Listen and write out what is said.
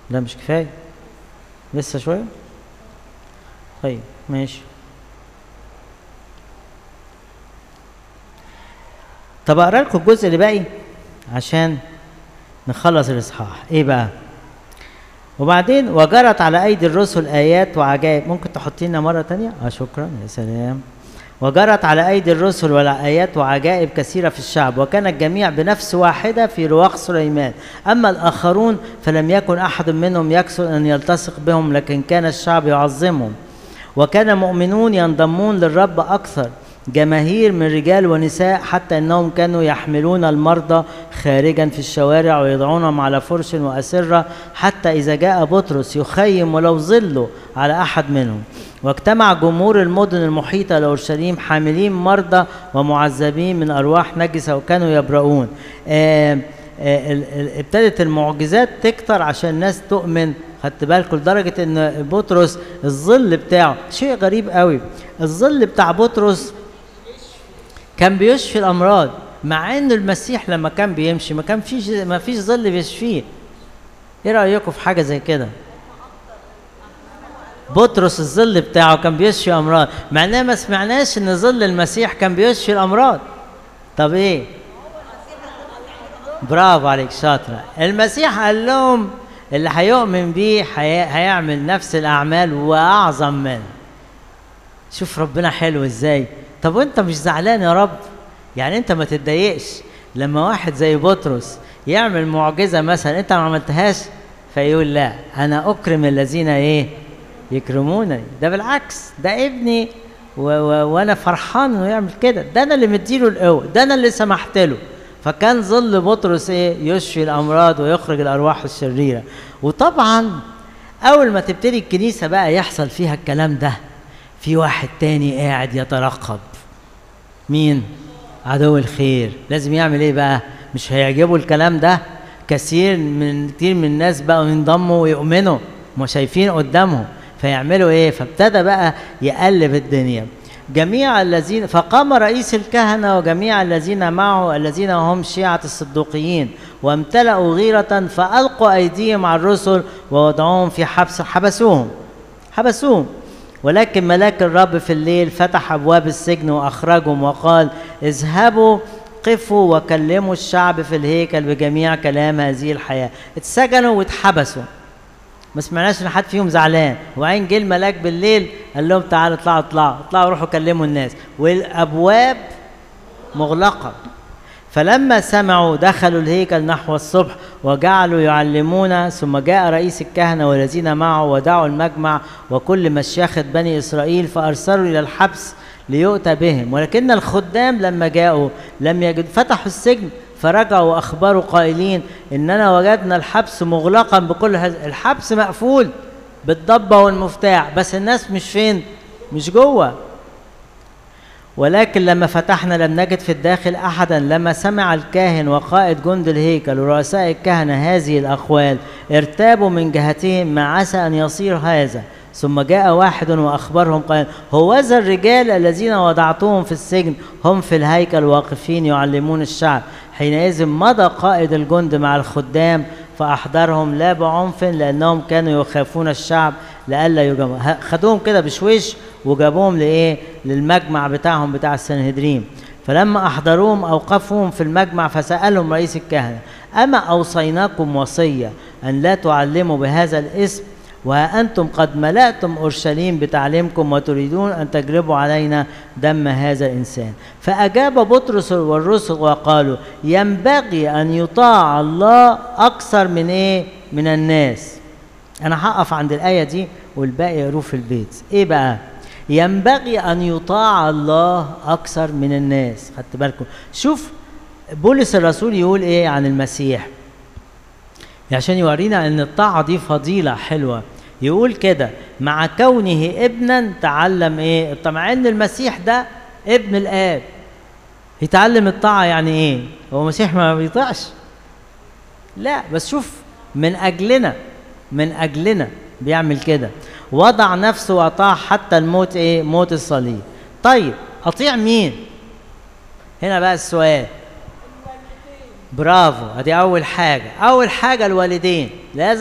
لا مش كفايه لسه شويه طيب ماشي طب اقرا لكم الجزء اللي باقي عشان نخلص الاصحاح ايه بقى وبعدين وجرت على ايدي الرسل ايات وعجائب ممكن تحطي لنا مره تانية اه شكرا يا سلام وجرت على ايدي الرسل والايات وعجائب كثيره في الشعب وكان الجميع بنفس واحده في رواق سليمان اما الاخرون فلم يكن احد منهم يكسر ان يلتصق بهم لكن كان الشعب يعظمهم وكان مؤمنون ينضمون للرب اكثر جماهير من رجال ونساء حتى انهم كانوا يحملون المرضى خارجا في الشوارع ويضعونهم على فرش واسره حتى اذا جاء بطرس يخيم ولو ظله على احد منهم واجتمع جمهور المدن المحيطه لاورشليم حاملين مرضى ومعذبين من ارواح نجسه وكانوا يبرؤون آه آه ال- ال- ابتدت المعجزات تكتر عشان الناس تؤمن خدت بالكم لدرجه ان بطرس الظل بتاعه شيء غريب قوي الظل بتاع بطرس كان بيشفي الامراض مع ان المسيح لما كان بيمشي ما كان فيش ما فيش ظل بيشفيه ايه رايكم في حاجه زي كده بطرس الظل بتاعه كان بيشفي امراض مع اننا ما سمعناش ان ظل المسيح كان بيشفي الامراض طب ايه برافو عليك شاطره المسيح قال لهم اللي هيؤمن بيه هي- هيعمل نفس الاعمال واعظم منه شوف ربنا حلو ازاي طب وانت مش زعلان يا رب يعني انت ما تتضايقش لما واحد زي بطرس يعمل معجزه مثلا انت ما عملتهاش فيقول لا انا اكرم الذين ايه يكرمونني ده بالعكس ده ابني و و وانا فرحان انه يعمل كده ده انا اللي مديله القوه ده انا اللي سمحت له فكان ظل بطرس ايه يشفي الامراض ويخرج الارواح الشريره وطبعا اول ما تبتدي الكنيسه بقى يحصل فيها الكلام ده في واحد تاني قاعد يترقب مين عدو الخير لازم يعمل ايه بقى مش هيعجبه الكلام ده كثير من كتير من الناس بقوا ينضموا ويؤمنوا ما شايفين قدامهم فيعملوا ايه فابتدى بقى يقلب الدنيا جميع الذين فقام رئيس الكهنة وجميع الذين معه الذين هم شيعة الصدوقيين وامتلأوا غيرة فألقوا أيديهم على الرسل ووضعوهم في حبس حبسوهم حبسوهم ولكن ملاك الرب في الليل فتح ابواب السجن واخرجهم وقال اذهبوا قفوا وكلموا الشعب في الهيكل بجميع كلام هذه الحياه اتسجنوا واتحبسوا ما سمعناش ان حد فيهم زعلان وبعدين جه الملاك بالليل قال لهم تعالوا اطلعوا اطلعوا اطلعوا روحوا كلموا الناس والابواب مغلقه فلما سمعوا دخلوا الهيكل نحو الصبح وجعلوا يعلمون ثم جاء رئيس الكهنة والذين معه ودعوا المجمع وكل مشيخة بني إسرائيل فأرسلوا إلى الحبس ليؤتى بهم ولكن الخدام لما جاءوا لم يجد فتحوا السجن فرجعوا وأخبروا قائلين إننا وجدنا الحبس مغلقا بكل هذا الحبس مقفول بالضبة والمفتاح بس الناس مش فين مش جوه ولكن لما فتحنا لم نجد في الداخل احدا لما سمع الكاهن وقائد جند الهيكل ورؤساء الكهنه هذه الاقوال ارتابوا من جهتهم ما عسى ان يصير هذا ثم جاء واحد واخبرهم قال هوذا الرجال الذين وضعتهم في السجن هم في الهيكل واقفين يعلمون الشعب حينئذ مضى قائد الجند مع الخدام فاحضرهم لا بعنف لانهم كانوا يخافون الشعب لئلا يجمعوا خدوهم كده بشويش وجابوهم لايه للمجمع بتاعهم بتاع السنهدرين فلما احضروهم اوقفوهم في المجمع فسالهم رئيس الكهنه اما اوصيناكم وصيه ان لا تعلموا بهذا الاسم وها انتم قد ملأتم اورشليم بتعليمكم وتريدون ان تجلبوا علينا دم هذا الانسان فاجاب بطرس والرسل وقالوا ينبغي ان يطاع الله اكثر من ايه من الناس انا هقف عند الايه دي والباقي يقروه في البيت ايه بقى ينبغي ان يطاع الله اكثر من الناس خدت بالكم شوف بولس الرسول يقول ايه عن المسيح عشان يورينا ان الطاعه دي فضيله حلوه يقول كده مع كونه ابنا تعلم ايه مع ان المسيح ده ابن الاب يتعلم الطاعه يعني ايه هو المسيح ما بيطيعش لا بس شوف من اجلنا من اجلنا بيعمل كده وضع نفسه واطاع حتى الموت ايه موت الصليب طيب اطيع مين هنا بقى السؤال برافو ادي اول حاجه اول حاجه الوالدين لازم